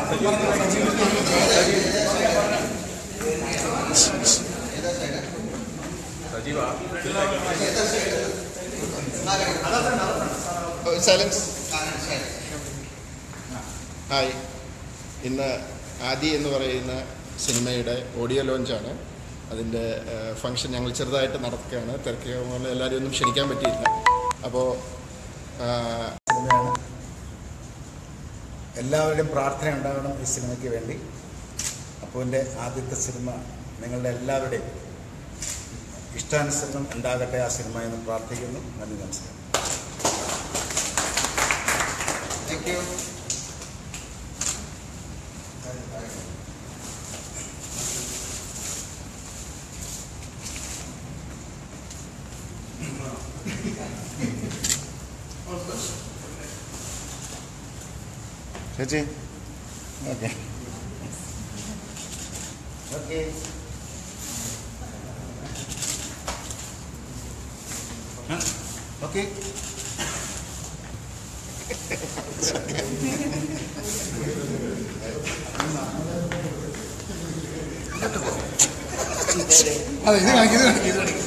silence hi ഇന്ന് ആദി എന്ന് പറയുന്ന സിനിമയുടെ ഓഡിയോ ലോഞ്ചാണ് അതിൻ്റെ ഫംഗ്ഷൻ ഞങ്ങൾ ചെറുതായിട്ട് നടക്കുകയാണ് തിരക്കുക പോലെ എല്ലാവരും ഒന്നും ക്ഷണിക്കാൻ പറ്റിയില്ല അപ്പോൾ സിനിമയാണ് എല്ലാവരുടെയും പ്രാർത്ഥന ഉണ്ടാകണം ഈ സിനിമയ്ക്ക് വേണ്ടി അപ്പുവിൻ്റെ ആദ്യത്തെ സിനിമ നിങ്ങളുടെ എല്ലാവരുടെയും ഇഷ്ടാനുസരണം ഉണ്ടാകട്ടെ ആ സിനിമ എന്ന് പ്രാർത്ഥിക്കുന്നു നന്ദി നമസ്കാരം താങ്ക് യു ചേച്ചി ഓക്കെ ഓക്കെ ഓക്കെ അതെ ഇത് കാണിക്കും ഇത് കാണിക്കും ഇത് കാണിക്കും